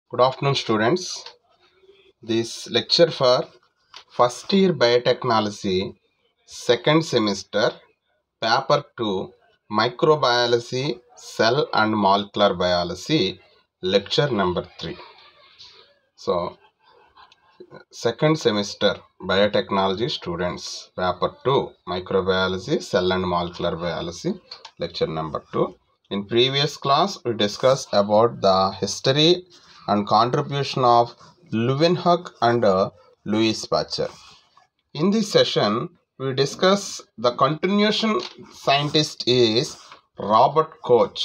Good afternoon, students. This lecture for first year biotechnology, second semester, paper 2, microbiology, cell and molecular biology, lecture number 3. So, second semester biotechnology students, paper 2, microbiology, cell and molecular biology, lecture number 2. In previous class, we discussed about the history and contribution of Leeuwenhoek and uh, Louis Pasteur. In this session, we discuss the continuation scientist is Robert Koch.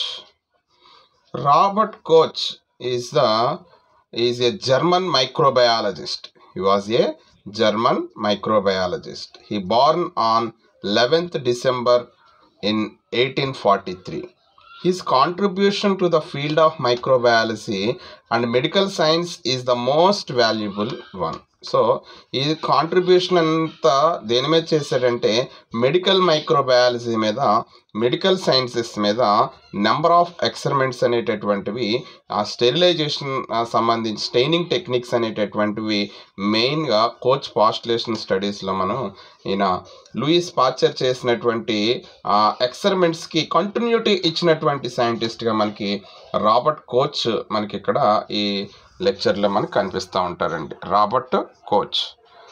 Robert Koch is the is a German microbiologist. He was a German microbiologist. He born on 11th December in 1843. His contribution to the field of microbiology and medical science is the most valuable one. So ఈ contribution అంతా దేని మీద చేశాడంటే medical microbiology మీద medical sciences మీద number of experiments అనేటటువంటివి ఆ sterilisation సంబంధించి స్టెయినింగ్ టెక్నిక్స్ అనేటటువంటివి మెయిన్గా కోచ్ పాస్టులేషన్ స్టడీస్లో మనం ఈయన లూయిస్ పాచర్ చేసినటువంటి ఎక్స్పెరిమెంట్స్కి కంటిన్యూటీ ఇచ్చినటువంటి సైంటిస్ట్గా మనకి రాబర్ట్ కోచ్ మనకి ఇక్కడ ఈ లెక్చర్లో మనకు కనిపిస్తూ ఉంటారండి Robert Koch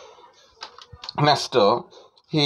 next he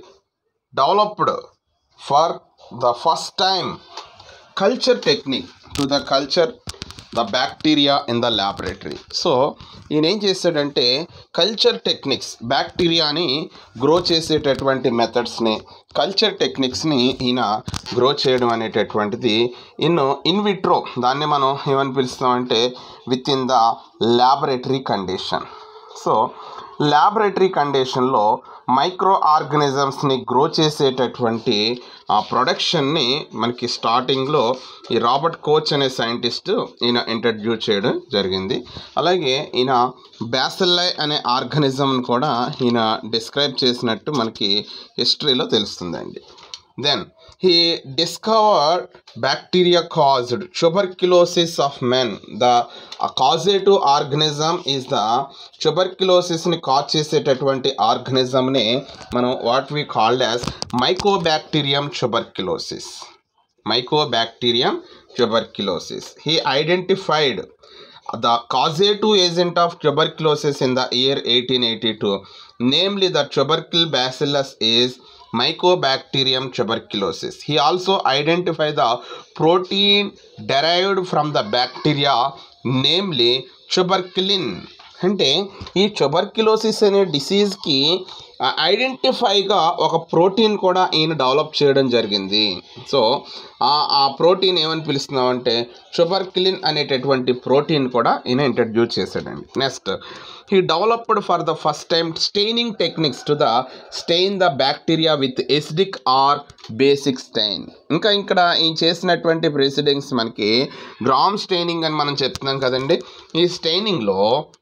developed for the first time culture technique to the culture the bacteria in the laboratory so ఈయన ఏం చేశాడంటే కల్చర్ టెక్నిక్స్ బ్యాక్టీరియాని గ్రో చేసేటటువంటి మెథడ్స్ని కల్చర్ టెక్నిక్స్ని ఈయన గ్రో చేయడం అనేటటువంటిది ఇన్ ఇన్విట్రో దాన్ని మనం ఏమని పిలుస్తామంటే with in the laboratory condition so laboratory కండిషన్లో మైక్రో ఆర్గనిజమ్స్ని గ్రో చేసేటటువంటి ఆ ప్రొడక్షన్ని మనకి స్టార్టింగ్లో ఈ రాబర్ట్ కోచ్ అనే సైంటిస్ట్ ఈయన ఇంట్రడ్యూస్ చేయడం జరిగింది అలాగే ఈయన బ్యాసల్లై అనే ఆర్గనిజంని కూడా ఈయన డిస్క్రైబ్ చేసినట్టు మనకి హిస్టరీలో తెలుస్తుందండి then he discovered bacteria caused tuberculosis of men the a causative organism is the tuberculosis ని కాజ్ చేసేటటువంటి ఆర్గనిజంని మనం what we called as mycobacterium tuberculosis mycobacterium tuberculosis he identified the causative agent of tuberculosis in the year 1882 namely the tubercle bacillus is mycobacterium tuberculosis he also identified the protein derived from the bacteria namely tuberculin అంటే ఈ tuberculosis అనే డిసీజ్కి ఐడెంటిఫైగా ఒక protein కూడా ఈయన develop చేయడం జరిగింది so ఆ protein ఏమని పిలుస్తున్నామంటే ట్యూబర్క్యులిన్ అనేటటువంటి ప్రోటీన్ కూడా ఈయన ఇంట్రడ్యూస్ చేశాడండి next he developed for the first time staining techniques to the stain the bacteria with acidic or basic stain ఇంకా ఇక్కడ ఈ చేసినటువంటి ప్రెసిడెంట్స్ మనకి గ్రామ్ స్టెయినింగ్ అని మనం చెప్తున్నాం కదండి ఈ స్టెయినింగ్లో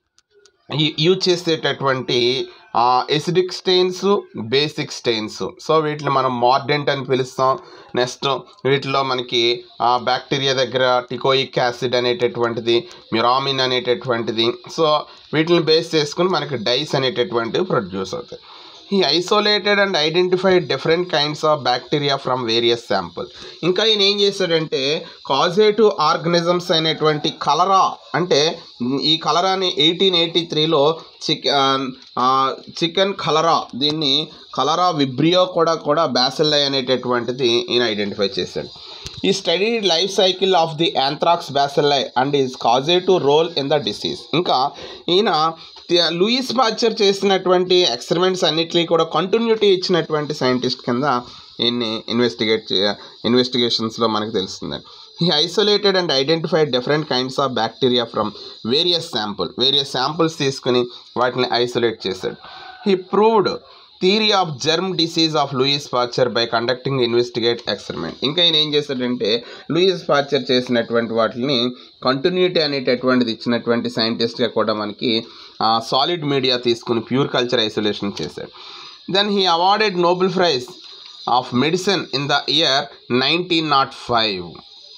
యూజ్ చేసేటటువంటి acidic stains basic stains so వీటిని మనం మార్డెంట్ అని పిలుస్తాం నెక్స్ట్ వీటిలో మనకి బ్యాక్టీరియా దగ్గర టికోయిక్ యాసిడ్ అనేటటువంటిది మ్యురామిన్ అనేటటువంటిది సో వీటిని బేస్ చేసుకుని మనకి డైస్ అనేటటువంటివి ప్రొడ్యూస్ అవుతాయి ఈ isolated and identified different kinds of bacteria from various sample ఇంకా ఈయన ఏం చేశాడంటే కాజేటివ్ ఆర్గనిజమ్స్ అయినటువంటి కలరా అంటే ఈ కలరాని ఎయిటీన్ ఎయిటీ త్రీలో చికెన్ చికెన్ కలరా దీన్ని కలరా విబ్రియో కూడా కూడా బ్యాసిల్లై అనేటటువంటిది ఈయన ఐడెంటిఫై చేశాడు ఈ study life cycle of the anthrax bacilli and is causative role in the disease ఇంకా ఈయన లూయిస్ పాచర్ చేసినటువంటి ఎక్స్పెరిమెంట్స్ అన్నిటికీ కూడా కంటిన్యూటీ ఇచ్చినటువంటి సైంటిస్ట్ కింద ఈయన్ని ఇన్వెస్టిగేట్ ఇన్వెస్టిగేషన్స్లో మనకు తెలుస్తుందండి ఈ isolated and identified different kinds of bacteria from various sample various samples తీసుకుని వాటిని ఐసోలేట్ చేశాడు he proved theory of germ disease of Louis Pasteur by conducting investigate experiment ఇంకా ఆయన ఏం చేశాడంటే లూయిస్ పాచర్ చేసినటువంటి వాటిని కంటిన్యూటీ అనేటటువంటిది ఇచ్చినటువంటి సైంటిస్ట్గా కూడా మనకి సాలిడ్ మీడియా తీసుకుని ప్యూర్ కల్చర్ ఐసోలేషన్ చేశాడు then he awarded Nobel prize of medicine in the year nineteen not five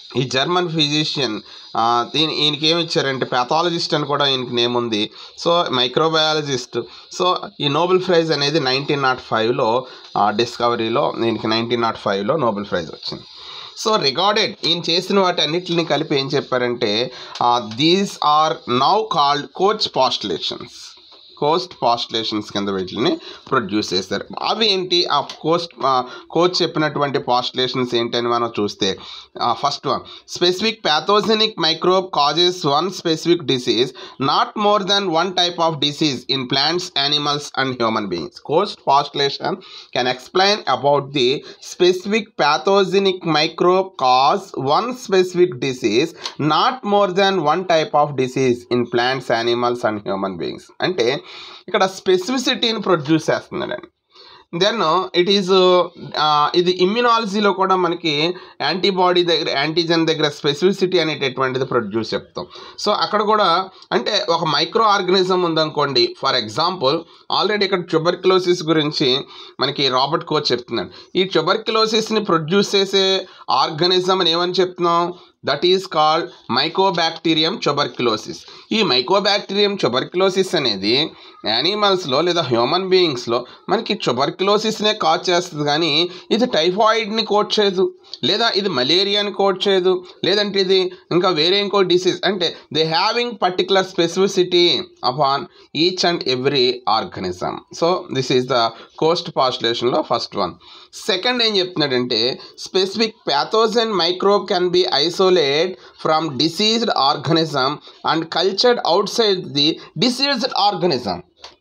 ఈ జర్మన్ ఫిజిషియన్ దీని ఈయనకి ఏమి ఇచ్చారంటే ప్యాథాలజిస్ట్ అని కూడా ఈయనకి నేమ్ ఉంది సో మైక్రోబయాలజిస్ట్ సో ఈ నోబెల్ ప్రైజ్ అనేది నైన్టీన్ నాట్ ఫైవ్లో డిస్కవరీలో దీనికి నైన్టీన్ నాట్ ఫైవ్లో నోబెల్ ప్రైజ్ వచ్చింది సో రికార్డెడ్ ఈయన చేసిన వాటి అన్నిటిని కలిపి ఏం చెప్పారంటే these are now called Koch postulations Koch's postulations కింద వీటిని ప్రొడ్యూస్ చేస్తారు అవి ఏంటి ఆ కోస్ట్ కోచ్ చెప్పినటువంటి పాస్టులేషన్స్ ఏంటని మనం చూస్తే first one specific pathogenic microbe causes one specific disease not more then one type of disease in plants animals and human beings Koch's postulation can explain about the specific pathogenic microbe cause one specific disease not more then one type of disease in plants animals and human beings అంటే ఇక్కడ స్పెసిఫిసిటీని produce చేస్తున్నాడండి then it is ఇది ఇమ్యునాలజీలో కూడా మనకి antibody దగ్గర antigen దగ్గర స్పెసిఫిసిటీ అనేటటువంటిది ప్రొడ్యూస్ చెప్తాం సో అక్కడ కూడా అంటే ఒక మైక్రో ఆర్గనిజం ఉందనుకోండి ఫర్ ఎగ్జాంపుల్ ఆల్రెడీ ఇక్కడ ట్యూబర్క్లోసిస్ గురించి మనకి రాబర్ట్ కోచ్ చెప్తున్నాడు ఈ ట్యూబర్క్లోసిస్ని ప్రొడ్యూస్ చేసే ఆర్గనిజం అని ఏమని చెప్తున్నాం that is called mycobacterium tuberculosis ఈ మైకోబ్యాక్టీరియం ట్యూబర్క్లోసిస్ అనేది యానిమల్స్లో లేదా హ్యూమన్ బీయింగ్స్లో మనకి ట్యూబర్క్లోసిస్నే కాజ్ చేస్తుంది కానీ ఇది టైఫాయిడ్ని కోట్ చేయదు లేదా ఇది మలేరియాని కోట్ చేయదు లేదంటే ఇది ఇంకా వేరే ఇంకో డిసీజ్ అంటే they having particular specificity upon each and every organism so this is the Koch's పాస్టులేషన్లో ఫస్ట్ వన్ సెకండ్ ఏం చెప్తున్నాడంటే specific pathogen microbe can be isolate from diseased organism and cultured outside the diseased organism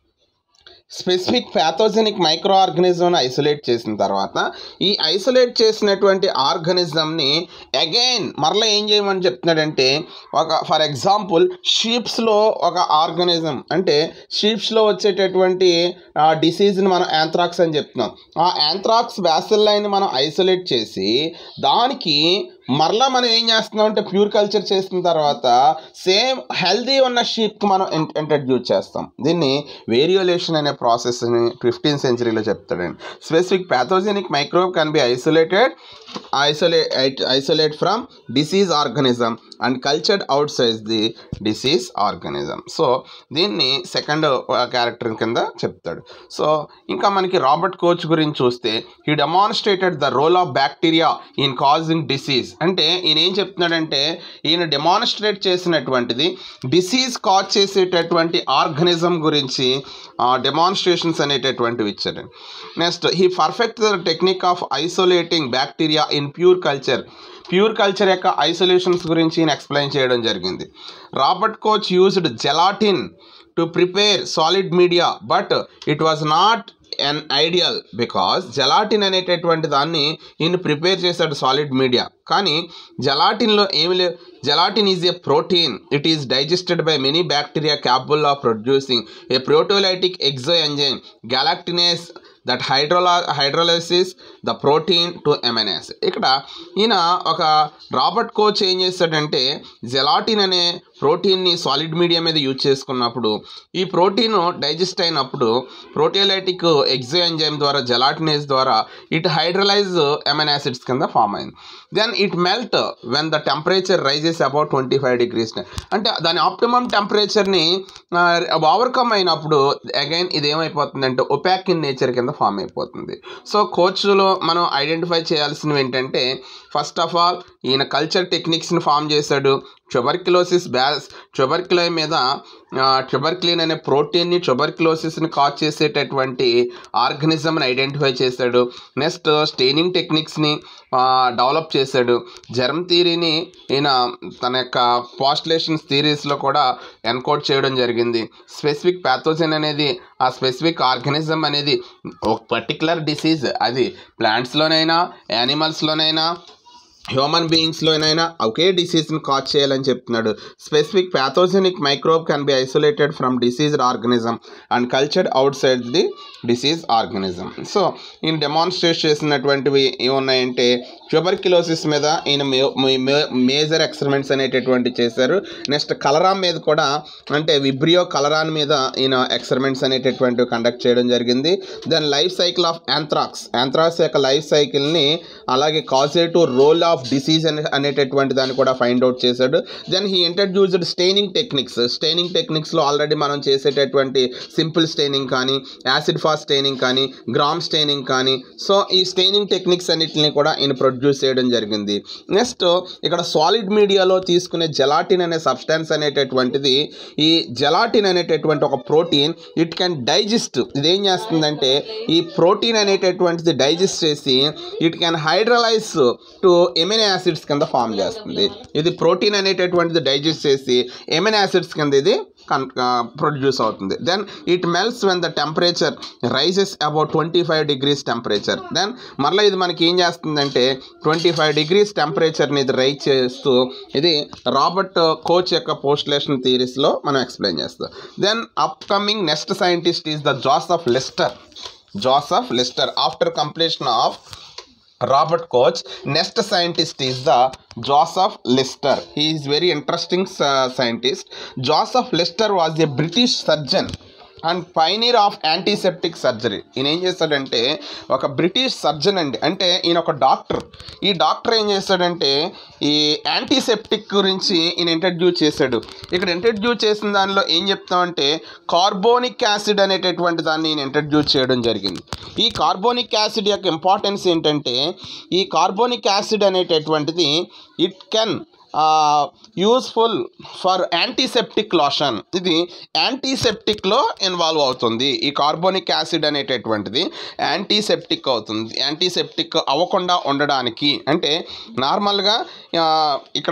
specific pathogenic micro ఆర్గనిజంను isolate చేసిన తర్వాత ఈ isolate చేసినటువంటి ఆర్గనిజంని again మరలా ఏం చేయమని చెప్తున్నాడంటే ఒక ఫర్ ఎగ్జాంపుల్ షీప్స్లో ఒక ఆర్గనిజం అంటే షీప్స్లో వచ్చేటటువంటి డిసీజ్ని మనం యాంథ్రాక్స్ అని చెప్తున్నాం ఆ యాంథ్రాక్స్ బ్యాసిల్లైని మనం ఐసోలేట్ చేసి దానికి మరలా మనం ఏం చేస్తున్నాం అంటే ప్యూర్ కల్చర్ చేసిన తర్వాత సేమ్ హెల్దీ ఉన్న షీప్కి మనం ఇంట్రడ్యూస్ చేస్తాం దీన్ని వేరియోలేషన్ అనే ప్రాసెస్ని ఫిఫ్టీన్త్ సెంచరీలో చెప్తాడండి specific pathogenic microbe can be isolated isolate isolate from disease organism and cultured outside the disease organism so దీన్ని సెకండ్ క్యారెక్టర్ కింద చెప్తాడు సో ఇంకా మనకి రాబర్ట్ కోచ్ గురించి చూస్తే he demonstrated the role of bacteria in causing disease అంటే ఈయన ఏం చెప్తున్నాడంటే ఈయన డెమాన్స్ట్రేట్ చేసినటువంటిది డిసీజ్ కాజ్ చేసేటటువంటి ఆర్గనిజం గురించి డెమాన్స్ట్రేషన్స్ అనేటటువంటివి ఇచ్చాడు next he perfect the technique of isolating bacteria in pure culture pure culture యొక్క ఐసోలేషన్స్ గురించి ఈయన ఎక్స్ప్లెయిన్ చేయడం జరిగింది Robert Koch used gelatin to prepare solid media but it was not an ideal because gelatin అనేటటువంటి దాన్ని ఈయన prepare చేశాడు solid media కానీ జెలాటిన్లో ఏమి లేవు gelatin is a protein it is digested by many bacteria capable of producing a proteolytic exo enzyme gelatinase that హైడ్రోలా hydrolysis the protein to aminos ఇక్కడ ఈయన ఒక రాబర్ట్ కోచ్ ఏం చేస్తాడంటే జెలాటిన్ అనే ప్రోటీన్ని సాలిడ్ మీడియా మీద యూజ్ చేసుకున్నప్పుడు ఈ ప్రోటీన్ డైజెస్ట్ అయినప్పుడు ప్రోటియోలైటిక్ ఎగ్జో ఎంజైమ్ ద్వారా జెలాటినేస్ ద్వారా ఇట్ హైడ్రలైజ్ ఎమెన్ యాసిడ్స్ కింద ఫామ్ అయింది then it melt when the temperature rises about twenty five degrees అంటే దాని ఆప్టిమమ్ టెంపరేచర్ని ఓవర్కమ్ అయినప్పుడు అగైన్ ఇది ఏమైపోతుందంటే ఒపాక్ ఇన్ నేచర్ కింద ఫామ్ అయిపోతుంది సో కోచ్లో మనం ఐడెంటిఫై చేయాల్సినవి ఏంటంటే ఫస్ట్ ఆఫ్ ఆల్ ఈయన కల్చర్ టెక్నిక్స్ని ఫామ్ చేశాడు ట్యూబర్క్యులోసిస్ బ్యాస్ ట్యూబర్క్యులై మీద ట్యూబర్క్లిన్ అనే ప్రోటీన్ని ట్యూబర్క్యులోసిస్ని కాజ్ చేసేటటువంటి ఆర్గనిజంని ఐడెంటిఫై చేశాడు నెక్స్ట్ స్టెయినింగ్ టెక్నిక్స్ని డెవలప్ చేశాడు జర్మ్ థీరీని ఈయన తన యొక్క పాస్టులేషన్స్ థీరీస్లో కూడా ఎన్కోడ్ చేయడం జరిగింది స్పెసిఫిక్ ప్యాథోజన్ అనేది ఆ స్పెసిఫిక్ ఆర్గనిజం అనేది ఒక పర్టికులర్ డిసీజ్ అది ప్లాంట్స్లోనైనా యానిమల్స్లోనైనా హ్యూమన్ బీయింగ్స్లోనైనా ఒకే డిసీజ్ని కాజ్ చేయాలని చెప్తున్నాడు specific pathogenic microbe can be isolated from diseased organism and cultured outside the disease organism so ఈయన డెమాన్స్ట్రేట్ చేసినటువంటివి ఏమున్నాయంటే ట్యూబర్క్యులోసిస్ మీద ఈయన మేజర్ ఎక్స్పెరిమెంట్స్ అనేటటువంటి చేశారు నెక్స్ట్ కలరాన్ మీద కూడా అంటే విబ్రియో కలరాన్ మీద ఈయన ఎక్స్పెరిమెంట్స్ అనేటటువంటివి కండక్ట్ చేయడం జరిగింది then life cycle of anthrax anthrax యొక్క లైఫ్ సైకిల్ని అలాగే causative role of of disease అనే అనేటటువంటి దాన్ని కూడా ఫైండ్ అవుట్ చేశాడు then he introduced staining techniques staining టెక్నిక్స్లో ఆల్రెడీ మనం చేసేటటువంటి సింపుల్ స్టెయినింగ్ కానీ యాసిడ్ ఫాస్ట్ స్టెయినింగ్ కానీ గ్రామ్ స్టెయినింగ్ కానీ సో ఈ స్టెయినింగ్ టెక్నిక్స్ అన్నిటిని కూడా ఈయన ప్రొడ్యూస్ చేయడం జరిగింది నెక్స్ట్ ఇక్కడ సాలిడ్ మీడియాలో తీసుకునే జెలాటిన్ అనే సబ్స్టాన్స్ అనేటటువంటిది ఈ జెలాటిన్ అనేటటువంటి ఒక ప్రోటీన్ ఇట్ కెన్ డైజెస్ట్ ఇదేం చేస్తుందంటే ఈ ప్రోటీన్ అనేటటువంటిది డైజెస్ట్ చేసి it can hydrolyse to amino acids కింద ఫామ్ చేస్తుంది ఇది ప్రోటీన్ అనేటటువంటిది డైజెస్ట్ చేసి ఎమినో యాసిడ్స్ కింద ఇది కన్ ప్రొడ్యూస్ అవుతుంది then it melts when the temperature rises about twenty five degrees temperature then మరలా ఇది మనకి ఏం చేస్తుందంటే ట్వంటీ ఫైవ్ డిగ్రీస్ టెంపరేచర్ని ఇది రైజ్ చేస్తూ ఇది రాబర్ట్ కోచ్ యొక్క పోస్టులేషన్ థియరీస్లో మనం ఎక్స్ప్లెయిన్ చేస్తాం then up coming next scientist is the Joseph Lister Joseph Lister after completion of Robert Koch. Next scientist is the Joseph Lister. He is very interesting uh, scientist. Joseph Lister was a British surgeon and pioneer of antiseptic surgery ఈయన ఏం చేస్తాడంటే ఒక British surgeon అండి అంటే ఈయన ఒక doctor ఈ doctor ఏం చేస్తాడంటే ఈ యాంటీసెప్టిక్ గురించి ఈయన ఇంట్రడ్యూస్ చేశాడు ఇక్కడ ఇంట్రడ్యూస్ చేసిన దానిలో ఏం చెప్తామంటే కార్బోనిక్ యాసిడ్ అనేటటువంటి దాన్ని ఈయన ఇంట్రడ్యూస్ చేయడం జరిగింది ఈ కార్బోనిక్ యాసిడ్ యొక్క ఇంపార్టెన్స్ ఏంటంటే ఈ కార్బోనిక్ యాసిడ్ అనేటటువంటిది it can useful for antiseptic lotion ఇది యాంటీసెప్టిక్లో ఇన్వాల్వ్ అవుతుంది ఈ కార్బోనిక్ యాసిడ్ అనేటటువంటిది యాంటీసెప్టిక్ అవుతుంది యాంటీసెప్టిక్ అవ్వకుండా ఉండడానికి అంటే నార్మల్గా ఆ, ఇక్కడ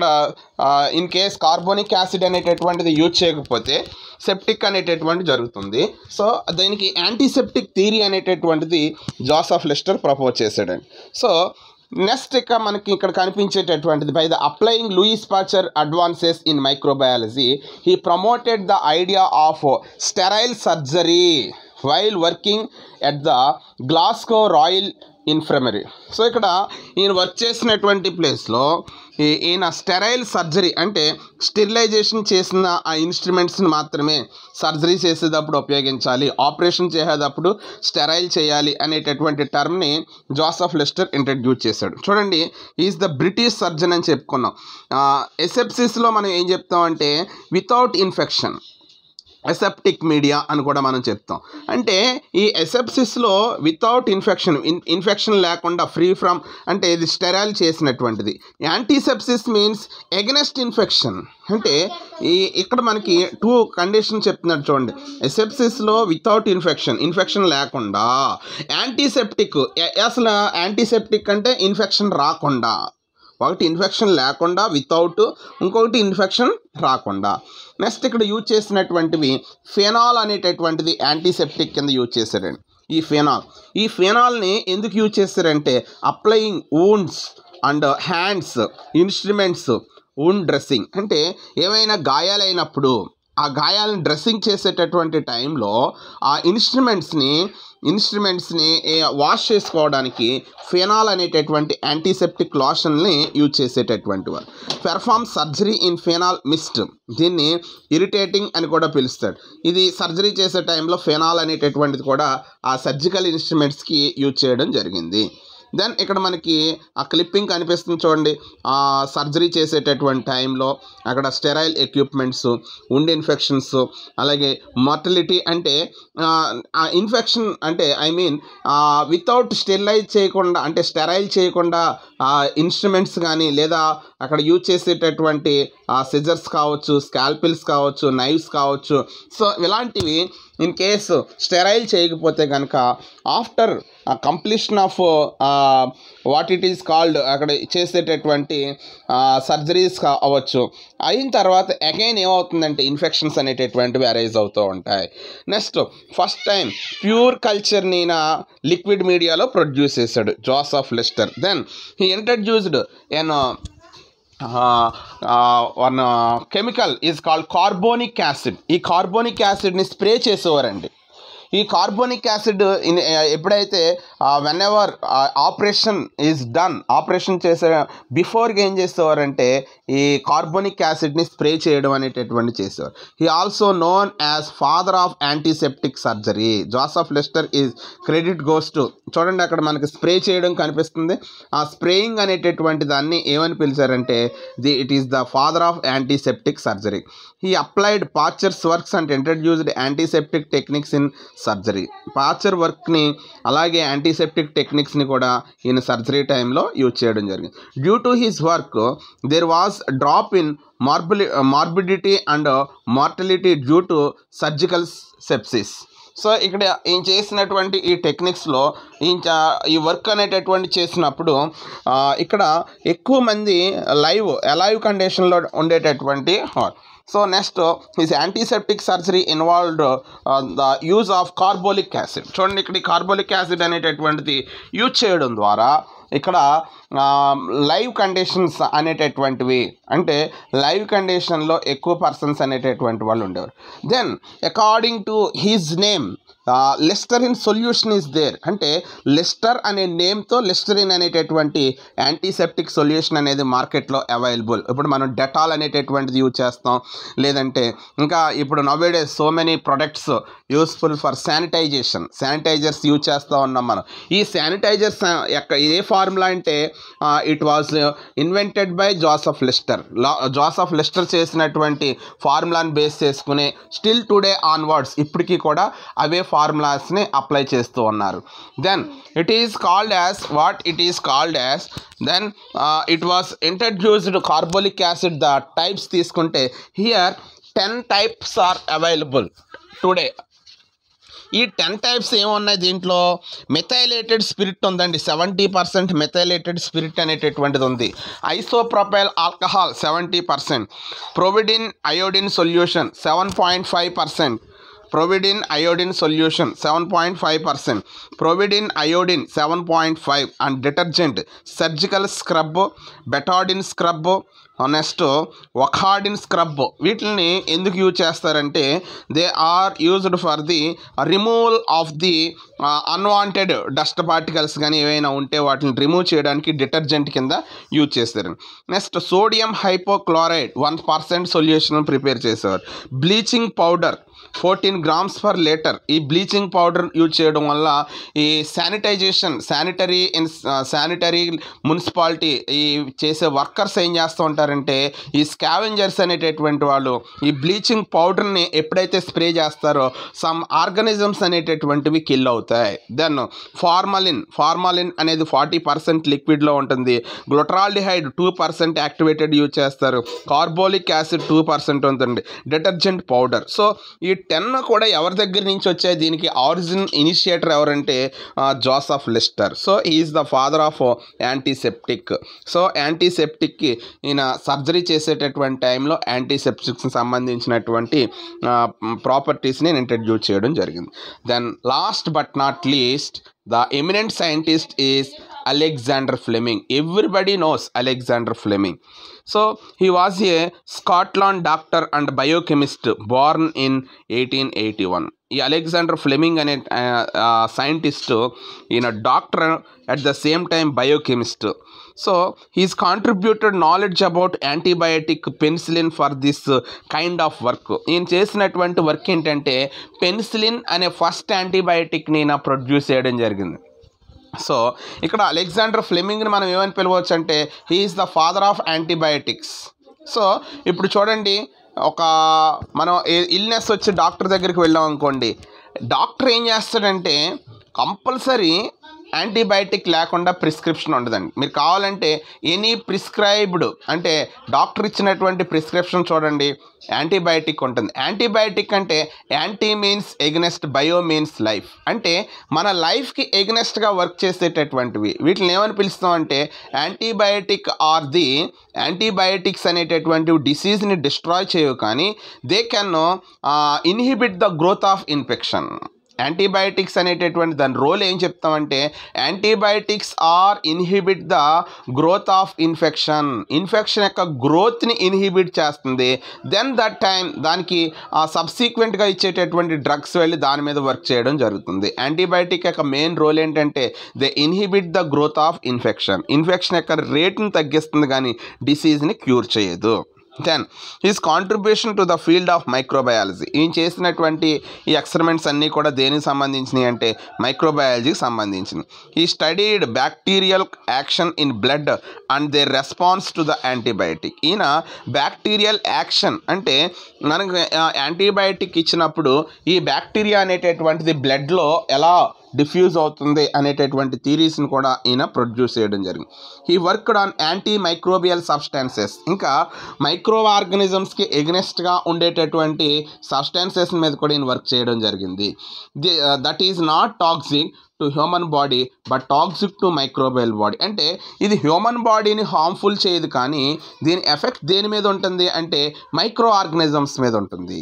ఇన్ కేస్ కార్బోనిక్ యాసిడ్ అనేటటువంటిది యూజ్ చేయకపోతే సెప్టిక్ అనేటటువంటి జరుగుతుంది సో దీనికి యాంటీసెప్టిక్ థియరీ అనేటటువంటిది జాసఫ్ లెస్టర్ ప్రపోజ్ చేశాడండి సో నెక్స్ట్ ఇక మనకి ఇక్కడ కనిపించేటటువంటిది by the applying Louis Pasteur advances in microbiology he promoted the idea of sterile surgery while working at the Glasgow Royal Infirmary so ఇక్కడ ఈయన work చేసినటువంటి ప్లేస్లో ఈ- ఈయన స్టెరైల్ సర్జరీ అంటే స్టెరిలైజేషన్ చేసిన ఆ ఇన్స్ట్రుమెంట్స్ని మాత్రమే సర్జరీ చేసేటప్పుడు ఉపయోగించాలి ఆపరేషన్ చేసేటప్పుడు స్టెరైల్ చేయాలి అనేటటువంటి టర్మ్ని జోసఫ్ లెస్టర్ ఇంట్రడ్యూస్ చేశాడు చూడండి ఈజ్ ద బ్రిటిష్ సర్జన్ అని చెప్పుకున్నాం ఎసెప్సిస్లో మనం ఏం చెప్తామంటే వితౌట్ ఇన్ఫెక్షన్ ఎసెప్టిక్ మీడియా అని కూడా మనం చెప్తాం అంటే ఈ ఎసెప్సిస్లో వితౌట్ ఇన్ఫెక్షన్ ఇన్ ఇన్ఫెక్షన్ లేకుండా ఫ్రీ ఫ్రమ్ అంటే ఇది స్టెరైల్ చేసినటువంటిది యాంటీసెప్సిస్ మీన్స్ ఎగనెస్ట్ ఇన్ఫెక్షన్ అంటే ఈ ఇక్కడ మనకి టూ కండిషన్ చెప్తున్నాడు చూడండి ఎసెప్సిస్లో వితౌట్ ఇన్ఫెక్షన్ ఇన్ఫెక్షన్ లేకుండా యాంటీసెప్టిక్ అసలు యాంటీసెప్టిక్ అంటే ఇన్ఫెక్షన్ రాకుండా ఒకటి ఇన్ఫెక్షన్ లేకుండా వితౌట్ ఇంకొకటి ఇన్ఫెక్షన్ రాకుండా నెక్స్ట్ ఇక్కడ యూజ్ చేసినటువంటివి ఫెనాల్ అనేటటువంటిది యాంటీసెప్టిక్ కింద యూజ్ చేశారండి ఈ ఫెనాల్ ఈ ఫెనాల్ని ఎందుకు యూజ్ చేస్తారంటే applying wounds and hands instruments wound dressing అంటే ఏమైనా గాయాలైనప్పుడు ఆ గాయాలను డ్రెస్సింగ్ చేసేటటువంటి టైంలో ఆ ఇన్స్ట్రుమెంట్స్ని ఇన్స్ట్రుమెంట్స్ని వాష్ చేసుకోవడానికి ఫెనాల్ అనేటటువంటి యాంటీసెప్టిక్ లోషన్ని యూజ్ చేసేటటువంటి వారు perform surgery in phenol mist దీన్ని ఇరిటేటింగ్ అని కూడా పిలుస్తాడు ఇది సర్జరీ చేసే టైంలో ఫెనాల్ అనేటటువంటిది కూడా ఆ సర్జికల్ ఇన్స్ట్రుమెంట్స్కి యూజ్ చేయడం జరిగింది దెన్ ఇక్కడ మనకి ఆ క్లిప్పింగ్ కనిపిస్తుంది చూడండి ఆ సర్జరీ చేసేటటువంటి టైంలో అక్కడ స్టెరైల్ ఎక్విప్మెంట్స్ ఉండ్ ఇన్ఫెక్షన్స్ అలాగే మార్టలిటీ అంటే ఆ, ఆ ఇన్ఫెక్షన్ అంటే ఐ మీన్ వితౌట్ స్టెరిలైజ్ చేయకుండా అంటే స్టెరైల్ చేయకుండా ఆ ఇన్స్ట్రుమెంట్స్ కానీ లేదా అక్కడ యూజ్ చేసేటటువంటి సిజర్స్ కావచ్చు స్కాల్పిల్స్ కావచ్చు నైవ్స్ కావచ్చు సో ఇలాంటివి ఇన్ కేసు స్టెరైల్ చేయకపోతే కనుక after completion of what it is called అక్కడ చేసేటటువంటి సర్జరీస్ అవ్వచ్చు అయిన తర్వాత అగైన్ ఏమవుతుందంటే ఇన్ఫెక్షన్స్ అనేటటువంటివి అరైజ్ అవుతూ ఉంటాయి నెక్స్ట్ ఫస్ట్ టైం ప్యూర్ కల్చర్ని నా లిక్విడ్ మీడియాలో ప్రొడ్యూస్ చేశాడు Joseph Lister then he introduced an one chemical is called carbonic acid ఈ కార్బోనిక్ యాసిడ్ని స్ప్రే చేసేవారండి ఈ కార్బోనిక్ యాసిడ్ ఇన్ ఎప్పుడైతే whenever operation is done operation చేసే బిఫోర్గా ఏం చేసేవారంటే ఈ కార్బోనిక్ యాసిడ్ని స్ప్రే చేయడం అనేటటువంటి చేసేవారు he also known as father of antiseptic surgery Joseph Lister is credit goes to చూడండి అక్కడ మనకి స్ప్రే చేయడం కనిపిస్తుంది ఆ స్ప్రేయింగ్ అనేటటువంటి దాన్ని ఏమని పిలిచారంటే the it is the father of antiseptic surgery he applied Pasteur's works and introduced antiseptic techniques in surgery Pasteur వర్క్ని అలాగే యాంటీసెప్టిక్ టెక్నిక్స్ని కూడా ఈయన సర్జరీ టైంలో యూజ్ చేయడం జరిగింది due to his work there was drop in మార్బిలి morbidity and mortality due to surgical sepsis so ఇక్కడ ఈయన చేసినటువంటి ఈ టెక్నిక్స్లో ఈయన చా- ఈ వర్క్ అనేటటువంటి చేసినప్పుడు ఆ, ఇక్కడ ఎక్కువ మంది లైవ్ అలైవ్ కండిషన్లో ఉండేటటువంటి so next his antiseptic surgery involved the use of carbolic acid చూడండి ఇక్కడ ఈ కార్బోలిక్ యాసిడ్ అనేటటువంటిది యూజ్ చేయడం ద్వారా ఇక్కడ లైవ్ కండిషన్స్ అనేటటువంటివి అంటే లైవ్ కండిషన్లో ఎక్కువ పర్సన్స్ అనేటటువంటి వాళ్ళు ఉండేవారు then according to his name Listerine solution is there అంటే లెస్టర్ అనే నేమ్తో లెస్టరిన్ అనేటటువంటి యాంటీసెప్టిక్ సొల్యూషన్ అనేది మార్కెట్లో అవైలబుల్ ఇప్పుడు మనం డెటాల్ అనేటటువంటిది యూజ్ చేస్తాం లేదంటే ఇంకా ఇప్పుడు nowadays so many products useful for sanitisation sanitisers use చేస్తూ ఉన్నాం మనం ఈ శానిటైజర్స్ ఎక్క ఏ ఫార్ములా అంటే it was invented by Joseph Lister Joseph Lister చేసినటువంటి ఫార్ములాని బేస్ చేసుకుని స్టిల్ టుడే ఆన్వర్డ్స్ ఇప్పటికీ కూడా అవే ఫార్ములాస్ని అప్లై చేస్తూ ఉన్నారు then it is called as what it is called as then it was introduced carbolic acid the types తీసుకుంటే here ten types are available today ఈ టెన్ టైప్స్ ఏమున్నాయి దీంట్లో మెథైలేటెడ్ స్పిరిట్ ఉందండి సెవెంటీ పర్సెంట్ మెథైలేటెడ్ స్పిరిట్ అనేటటువంటిది ఉంది isopropyl alcohol seventy percent povidone iodine solution seven point five percent povidone iodine solution seven point five percent povidone iodine seven point five and detergent surgical scrub Betadine scrub next Wokadine scrub వీటిని ఎందుకు use చేస్తారంటే they are used for the removal of the unwanted dust particles కానీ ఏవైనా ఉంటే వాటిని remove చేయడానికి detergent కింద use చేస్తారు next sodium hypochlorite one percent solution prepare చేసేవారు bleaching powder fourteen grams per litre ఈ బ్లీచింగ్ పౌడర్ యూజ్ చేయడం వల్ల ఈ sanitisation sanitary in sanitary municipality ఈ చేసే వర్కర్స్ ఏం చేస్తూ ఉంటారంటే ఈ స్కావెంజర్స్ అనేటటువంటి వాళ్ళు ఈ బ్లీచింగ్ పౌడర్ని ఎప్పుడైతే స్ప్రే చేస్తారో సమ్ ఆర్గనిజమ్స్ అనేటటువంటివి కిల్ అవుతాయి దెన్ ఫార్మలిన్ ఫార్మలిన్ అనేది ఫార్టీ పర్సెంట్ లిక్విడ్లో ఉంటుంది glutaraldehyde two percent activated use చేస్తారు కార్బోలిక్ యాసిడ్ టూ పర్సెంట్ ఉంటుంది డిటర్జెంట్ పౌడర్ సో ఈ టెన్ కూడా ఎవరి దగ్గర నుంచి వచ్చాయి దీనికి ఆరిజిన్ ఇనిషియేటర్ ఎవరంటే Joseph Lister so is the father of antiseptic so యాంటీసెప్టిక్కి ఈయన సర్జరీ చేసేటటువంటి టైంలో యాంటీసెప్టిక్స్కి సంబంధించినటువంటి ప్రాపర్టీస్ని ఇంట్రడ్యూస్ చేయడం జరిగింది then last but not least the eminent scientist is Alexander Fleming everybody knows Alexander Fleming so he was a Scotland doctor and biochemist born in eighteen eighty one ఈ Alexander Fleming అనే scientist ఈయన doctor at the same time biochemist so his contributed knowledge about antibiotic penicillin for this kind of work ఈయన చేసినటువంటి work ఏంటంటే penicillin అనే first యాంటీబయాటిక్ని ఈయన produce చేయడం జరిగింది సో ఇక్కడ అలెగ్జాండర్ ఫ్లెమింగ్ని మనం ఏమని పిలవచ్చు అంటే he is the father of antibiotics so ఇప్పుడు చూడండి ఒక మనం ఇల్నెస్ వచ్చి డాక్టర్ దగ్గరికి వెళ్ళాం అనుకోండి డాక్టర్ ఏం చేస్తాడంటే కంపల్సరీ యాంటీబయాటిక్ లేకుండా ప్రిస్క్రిప్షన్ ఉండదండి మీరు కావాలంటే ఎనీ ప్రిస్క్రైబ్డ్ అంటే డాక్టర్ ఇచ్చినటువంటి ప్రిస్క్రిప్షన్ చూడండి యాంటీబయాటిక్ ఉంటుంది యాంటీబయాటిక్ అంటే anti means against bio means life అంటే మన లైఫ్కి ఎగ్నెస్ట్గా వర్క్ చేసేటటువంటివి వీటిని ఏమని పిలుస్తాం అంటే యాంటీబయాటిక్ ఆర్ ది యాంటీబయాటిక్స్ అనేటటువంటివి డిసీజ్ని డిస్ట్రాయ్ చేయవు కానీ they can inhibit the growth of infection antibiotics అనేటటువంటి దాని రోల్ ఏం చెప్తామంటే antibiotics are inhibit the growth of infection infection యొక్క గ్రోత్ని ఇన్హిబిట్ చేస్తుంది దెన్ దట్ టైం దానికి ఆ సబ్సీక్వెంట్గా ఇచ్చేటటువంటి డ్రగ్స్ వెళ్ళి దాని మీద వర్క్ చేయడం జరుగుతుంది యాంటీబయాటిక్ యొక్క మెయిన్ రోల్ ఏంటంటే they inhibit the growth of infection infection యొక్క రేట్ని తగ్గిస్తుంది కానీ డిసీజ్ని క్యూర్ చేయదు then his contribution to the field of microbiology ఈయన చేసినటువంటి ఈ ఎక్స్పెరిమెంట్స్ అన్నీ కూడా దేనికి సంబంధించినవి అంటే మైక్రోబయాలజీకి సంబంధించినవి ఈ studied bacterial action in blood and they response to the antibiotic ఈయన బ్యాక్టీరియల్ యాక్షన్ అంటే మనకు యాంటీబయాటిక్ ఇచ్చినప్పుడు ఈ బ్యాక్టీరియా అనేటటువంటిది బ్లడ్లో ఎలా డిఫ్యూజ్ అవుతుంది అనేటటువంటి థీరీస్ని కూడా ఈయన ప్రొడ్యూస్ చేయడం జరిగింది ఈ worked on anti microbial substances ఇంకా మైక్రో ఆర్గనిజమ్స్కి ఎగ్నెస్ట్గా ఉండేటటువంటి సబ్స్టాన్సెస్ మీద కూడా ఈయన వర్క్ చేయడం జరిగింది the that is not toxic to human body but toxic to microbial body అంటే ఇది హ్యూమన్ బాడీని హార్మ్ఫుల్ చేయదు కానీ దీని ఎఫెక్ట్ దేని మీద ఉంటుంది అంటే మైక్రో ఆర్గనిజమ్స్ మీద ఉంటుంది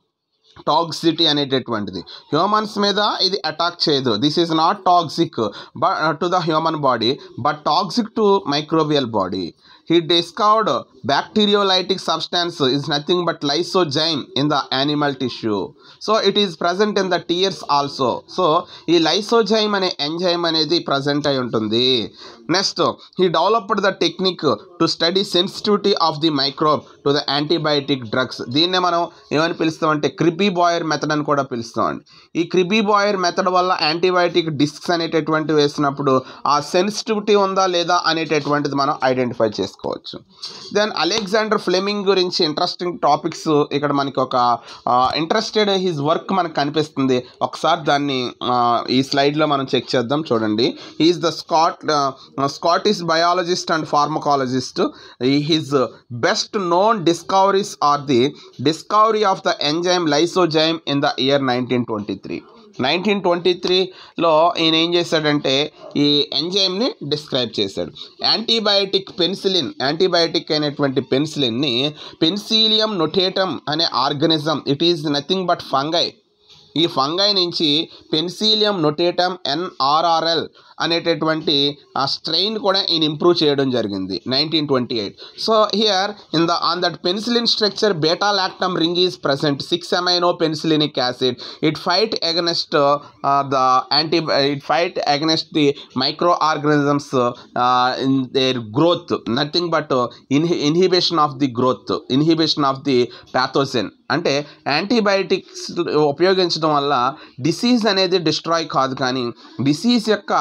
టాక్సిటీ అనేటటువంటిది హ్యూమన్స్ మీద ఇది అటాక్ చేయదు this is not toxic but to the human body but toxic to microbial body he discovered bacteriolytic substance is nothing but lysozyme in the animal tissue so it is present in the tears also so ఈ lysozyme అనే enzyme అనేది present అయి ఉంటుంది next he developed the technique to study sensitivity of the microbe to the antibiotic drugs దీన్నే మనం ఏమని పిలుస్తామంటే క్రిబీ Bauer method అని కూడా పిలుస్తామండి ఈ క్రిబీ బాయర్ మెథడ్ వల్ల యాంటీబయాటిక్ డిస్క్స్ అనేటటువంటి వేసినప్పుడు ఆ సెన్సిటివిటీ ఉందా లేదా అనేటటువంటిది మనం ఐడెంటిఫై చేసుకోవచ్చు దెన్ అలెగ్జాండర్ ఫ్లెమింగ్ గురించి ఇంట్రెస్టింగ్ టాపిక్స్ ఇక్కడ మనకి ఒక ఇంట్రెస్టెడ్ హిజ్ వర్క్ మనకు కనిపిస్తుంది ఒకసారి దాన్ని ఆ, ఈ స్లైడ్లో మనం చెక్ చేద్దాం చూడండి is the Scot Scottish biologist and pharmacologist his best known discoveries are the discovery of the enzyme lysozyme in the year nineteen twenty three nineteen twenty త్రీలో ఈయన ఏం చేశాడంటే ఈ ఎంజైమ్ని డిస్క్రైబ్ చేశాడు యాంటీబయాటిక్ పెన్సిలిన్ యాంటీబయాటిక్ అయినటువంటి పెన్సిలిన్ని పెన్సిలియం నొటేటమ్ అనే organism it is nothing but fungi ఈ ఫంగై నుంచి పెన్సిలియం నొటేటమ్ ఎన్ఆర్ఆర్ఎల్ అనేటటువంటి ఆ స్ట్రెయిన్ కూడా ఈయన ఇంప్రూవ్ చేయడం జరిగింది nineteen twenty eight so here in the on that penicillin structure beta lactam ring is present six amino penicillanic acid it fight against the anti it fight against the micro organisms in their growth nothing but ఇన్హి inhibition of the growth inhibition of the pathogen అంటే antibiotics ఉపయోగించడం వల్ల disease అనేది destroy కాదు కానీ disease యొక్క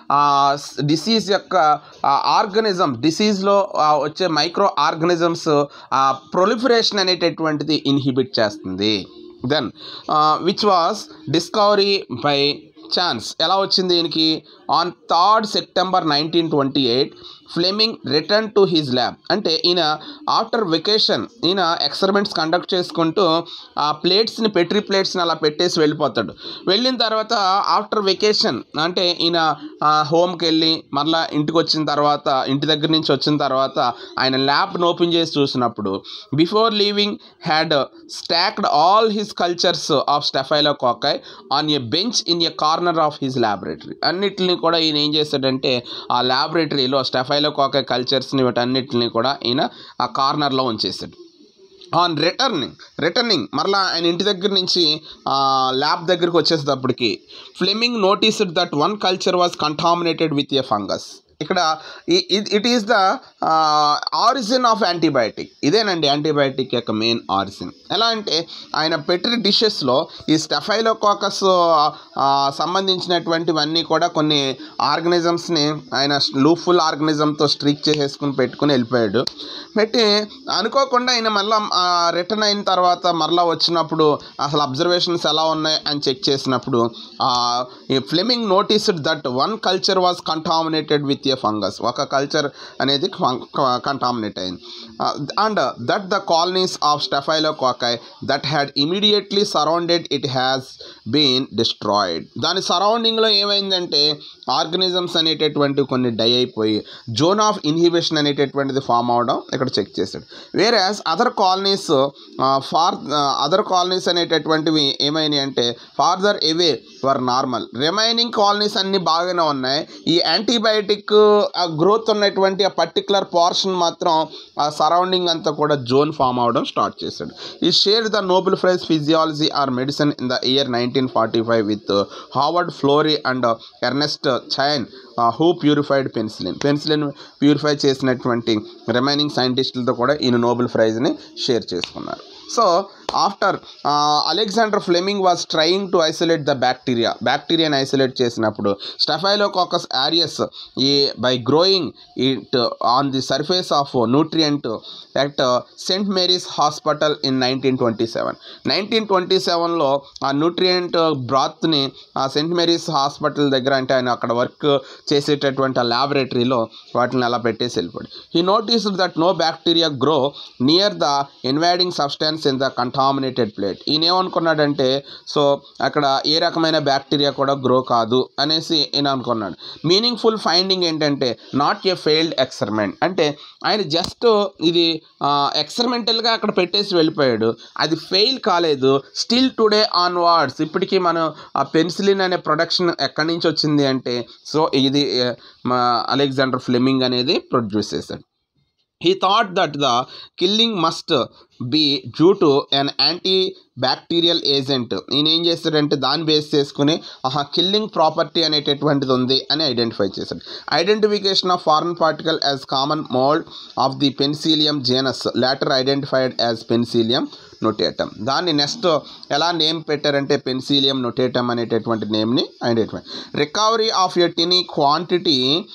disease యొక్క organism డిసీజ్లో వచ్చే మైక్రో ఆర్గనిజమ్స్ ప్రొలిఫరేషన్ అనేటటువంటిది ఇన్హిబిట్ చేస్తుంది then which was discovery by chance ఎలా వచ్చింది దీనికి on third September nineteen twenty eight Fleming return to his lab అంటే ఈయన ఆఫ్టర్ వెకేషన్ ఈయన ఎక్స్పెరిమెంట్స్ కండక్ట్ చేసుకుంటూ ఆ ప్లేట్స్ని పెట్రీ ప్లేట్స్ని అలా పెట్టేసి వెళ్ళిపోతాడు వెళ్ళిన తర్వాత ఆఫ్టర్ వెకేషన్ అంటే ఈయన హోమ్కి వెళ్ళి మరలా ఇంటికి వచ్చిన తర్వాత ఇంటి దగ్గర నుంచి వచ్చిన తర్వాత ఆయన ల్యాబ్ను ఓపెన్ చేసి చూసినప్పుడు before leaving had stacked all his cultures of staphylococci on a bench in a corner of his laboratory అన్నిటిని కూడా ఈయన ఏం చేశాడంటే ఆ ల్యాబొరేటరీలో స్టెఫైలో కాకాయ్ కల్చర్స్ని వీటన్నిటిని కూడా ఈయన ఆ కార్నర్లో ఉంచేశాడు ఆన్ రిటర్నింగ్ రిటర్నింగ్ మరలా ఆయన ఇంటి దగ్గర నుంచి ల్యాబ్ దగ్గరికి వచ్చేసేటప్పటికి Fleming noticed that one culture was contaminated with a fungus ఇక్కడ it is the origin of antibiotic ఇదేనండి యాంటీబయాటిక్ యొక్క మెయిన్ ఆరిజిన్ ఎలా అంటే ఆయన పెట్టిన డిషెస్లో ఈ స్టెఫైలోకాకస్ సంబంధించినటువంటివన్నీ కూడా కొన్ని ఆర్గనిజమ్స్ని ఆయన లూఫుల్ ఆర్గనిజంతో స్ట్రిక్ చేసేసుకుని పెట్టుకుని వెళ్ళిపోయాడు పెట్టి అనుకోకుండా ఆయన మళ్ళీ రిటర్న్ అయిన తర్వాత మరలా వచ్చినప్పుడు అసలు అబ్జర్వేషన్స్ ఎలా ఉన్నాయి అని చెక్ చేసినప్పుడు ఈ Fleming noticed that one culture was contaminated with a a fungus ఒక కల్చర్ అనేది కంటామినేట్ అయింది and that the colonies of staphylococci that had immediately surrounded it has been destroyed దాని సరౌండింగ్లో ఏమైందంటే ఆర్గనిజమ్స్ అనేటటువంటి కొన్ని డై అయిపోయి జోన్ ఆఫ్ ఇన్హిబిషన్ అనేటటువంటిది ఫామ్ అవడం ఇక్కడ చెక్ చేశాడు వేరే other colonies far other colonies అనేటటువంటివి ఏమైనాయి అంటే farther away were normal remaining colonies అన్నీ బాగానే ఉన్నాయి ఈ యాంటీబయాటిక్ గ్రోత్ ఉన్నటువంటి ఆ పర్టికులర్ పోర్షన్ మాత్రం ఆ సరౌండింగ్ అంతా కూడా జోన్ ఫామ్ అవడం స్టార్ట్ చేశాడు ఈ share the Nobel prize physiology or medicine in the year nineteen forty five with Howard Florey and Ernest Chain who purified penicillin penicillin purify చేసినటువంటి రిమైనింగ్ సైంటిస్టులతో కూడా ఈయన నోబెల్ ప్రైజ్ని షేర్ చేసుకున్నారు so after Alexander Fleming was trying to isolate the bacteria బ్యాక్టీరియాని isolate చేసినప్పుడు Staphylococcus aureus ఈ by growing it on the surface of nutrient at Saint Mary's hospital in nineteen twenty seven nineteen twenty సెవెన్లో ఆ nutrient బ్రాత్ని ఆ cent Mary's hospital దగ్గర అంటే ఆయన అక్కడ వర్క్ చేసేటటువంటి ఆ ల్యాబొరేటరీలో వాటిని అలా పెట్టేసి వెళ్ళిపోయాడు he noticed that no bacteria grow near the invading substance in the contaminated plate ఈయన ఏమనుకున్నాడంటే సో అక్కడ ఏ రకమైన బ్యాక్టీరియా కూడా గ్రో కాదు అనేసి ఈయన అనుకున్నాడు మీనింగ్ఫుల్ ఫైండింగ్ ఏంటంటే నాట్ ఏ ఫెయిల్డ్ ఎక్స్పెరిమెంట్ అంటే ఆయన జస్ట్ ఇది ఎక్స్పెరిమెంటల్గా అక్కడ పెట్టేసి వెళ్ళిపోయాడు అది ఫెయిల్ కాలేదు స్టిల్ టుడే ఆన్వర్డ్స్ ఇప్పటికీ మనం ఆ పెన్సిలిన్ అనే ప్రొడక్షన్ ఎక్కడి నుంచి వచ్చింది అంటే సో ఇది ఆ, మా అలెగ్జాండర్ ఫ్లెమింగ్ అనేది ప్రొడ్యూస్ చేశాడు he thought that the killing must be due to an anti bacterial agent ఈయన ఏం చేస్తాడంటే దాన్ని బేస్ చేసుకుని ఆహా కిల్లింగ్ ప్రాపర్టీ అనేటటువంటిది ఉంది అని ఐడెంటిఫై చేశాడు identification of foreign particle as common mould of the Penicillium genus later identified as Penicillium notatum దాన్ని నెక్స్ట్ ఎలా నేమ్ పెట్టారంటే పెన్సిలియం నొటేటమ్ అనేటటువంటి నేమ్ని identify recovery of a tiny quantity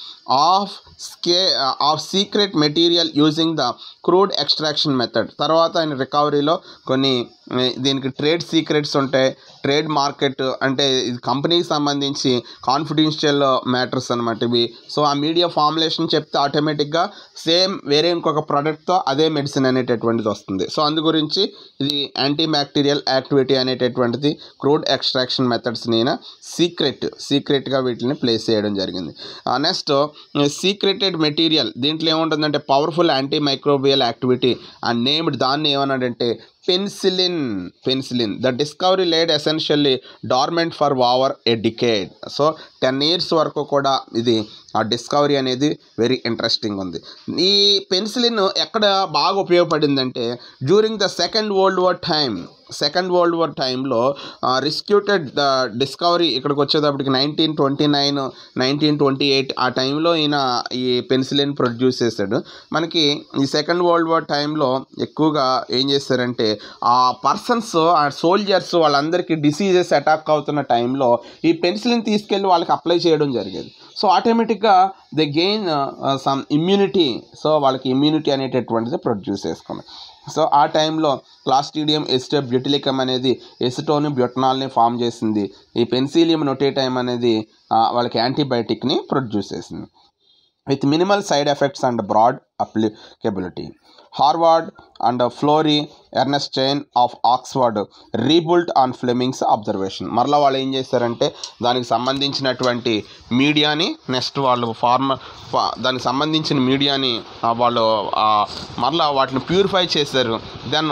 of స్కే of secret material using the crude extraction method తర్వాత ఆయన రికవరీలో కొన్ని ఏ, దీనికి ట్రేడ్ సీక్రెట్స్ ఉంటాయి ట్రేడ్ మార్కెట్ అంటే ఇది కంపెనీకి సంబంధించి కాన్ఫిడెన్షియల్ మ్యాటర్స్ అనమాట ఇవి సో ఆ మీడియా ఫార్ములేషన్ చెప్తే ఆటోమేటిక్గా సేమ్ వేరే ఇంకొక ప్రోడక్ట్తో అదే మెడిసిన్ అనేటటువంటిది వస్తుంది సో అందు గురించి ఇది యాంటీ బ్యాక్టీరియల్ యాక్టివిటీ అనేటటువంటిది క్రూడ్ ఎక్స్ట్రాక్షన్ మెథడ్స్ నేను సీక్రెట్ సీక్రెట్గా వీటిని ప్లేస్ చేయడం జరిగింది నెక్స్ట్ సీక్రెటెడ్ మెటీరియల్ దీంట్లో ఏముంటుందంటే పవర్ఫుల్ యాంటీ మైక్రోబియల్ యాక్టివిటీ ఆ నేమ్డ్ దాన్ని ఏమన్నాడంటే penicillin penicillin the discovery laid essentially dormant for over a decade so ten years వరకు కూడా ఇది ఆ డిస్కవరీ అనేది వెరీ ఇంట్రెస్టింగ్ ఉంది ఈ పెన్సిలిన్ ఎక్కడ బాగా ఉపయోగపడిందంటే during the Second World War time Second World War టైంలో రిస్క్యూటెడ్ ద డిస్కవరీ ఇక్కడికి వచ్చేటప్పటికి nineteen twenty nine nineteen twenty eight ఆ టైంలో ఈయన ఈ పెన్సిలిన్ ప్రొడ్యూస్ చేశాడు మనకి ఈ సెకండ్ వరల్డ్ వార్ టైంలో ఎక్కువగా ఏం చేస్తారంటే ఆ పర్సన్స్ ఆ సోల్జర్స్ వాళ్ళందరికీ డిసీజెస్ అటాక్ అవుతున్న టైంలో ఈ పెన్సిలిన్ తీసుకెళ్ళి వాళ్ళకి అప్లై చేయడం జరిగేది సో ఆటోమేటిక్గా they gain some immunity so వాళ్ళకి ఇమ్యూనిటీ అనేటటువంటిది ప్రొడ్యూస్ చేసుకున్నాయి సో ఆ టైంలో క్లాస్టీడియం ఎస్టే బ్యూటిలికమ్ అనేది ఎసిటోని బ్యూటనాల్ని ఫామ్ చేసింది ఈ పెన్సిలియం నొటేటైమ్ అనేది ఆ, వాళ్ళకి యాంటీబయాటిక్ని ప్రొడ్యూస్ చేసింది with minimal side effects and broad applicability Harvard and Florey Ernest Chain of Oxford rebuilt on Fleming's observation మరలా వాళ్ళు ఏం చేశారంటే దానికి సంబంధించినటువంటి మీడియాని నెక్స్ట్ వాళ్ళు ఫార్మ ఫా- దానికి సంబంధించిన మీడియాని ఆ, వాళ్ళు ఆ, మరలా వాటిని ప్యూరిఫై చేశారు దెన్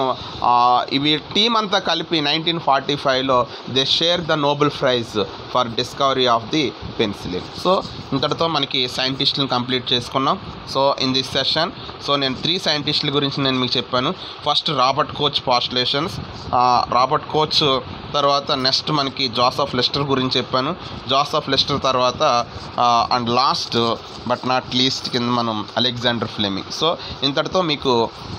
ఇవి టీం అంతా కలిపి నైన్టీన్ ఫార్టీ ఫైవ్లో they share the Nobel prize for discovery of the penicillin so ఇంతటితో మనకి సైంటిస్టులను కంప్లీట్ చేసుకున్నాం so in this session so నేను త్రీ సైంటిస్టుల గురించి నేను మీకు చెప్పాను first Robert Koch postulations Robert Koch తర్వాత నెక్స్ట్ మనకి జాసఫ్ లెస్టర్ గురించి చెప్పాను జాసఫ్ లెస్టర్ తర్వాత and last but not least కింద మనం అలెగ్జాండర్ ఫ్లెమింగ్ సో ఇంతటితో మీకు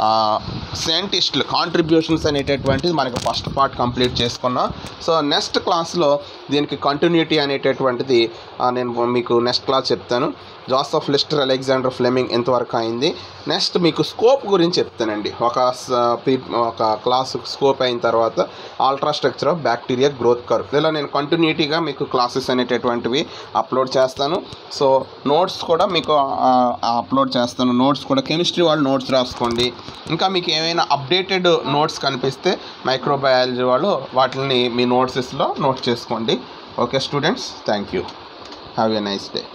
సైంటిస్టులు కాంట్రిబ్యూషన్స్ అనేటటువంటిది మనకి ఫస్ట్ పార్ట్ కంప్లీట్ చేసుకున్నాం సో నెక్స్ట్ క్లాస్లో దీనికి కంటిన్యూటీ అనేటటువంటిది ఆ, నేను మీకు నెక్స్ట్ క్లాస్ చెప్తాను జాసఫ్ లిస్టర్ అలెగ్జాండర్ ఫ్లెమింగ్ ఎంతవరకు అయింది నెక్స్ట్ మీకు స్కోప్ గురించి చెప్తానండి ఒక స- పీ- ఒక క్లాస్ స్కోప్ అయిన తర్వాత ultrastructure of bacteria growth curve ఇలా నేను కంటిన్యూటీగా మీకు క్లాసెస్ అనేటటువంటివి అప్లోడ్ చేస్తాను సో నోట్స్ కూడా మీకు ఆ, ఆ, అప్లోడ్ చేస్తాను నోట్స్ కూడా కెమిస్ట్రీ వాళ్ళు నోట్స్ రాసుకోండి ఇంకా మీకు ఏమైనా అప్డేటెడ్ నోట్స్ కనిపిస్తే మైక్రోబయాలజీ వాళ్ళు వాటిని మీ నోట్సెస్లో నోట్ చేసుకోండి okay students thank you have a nice day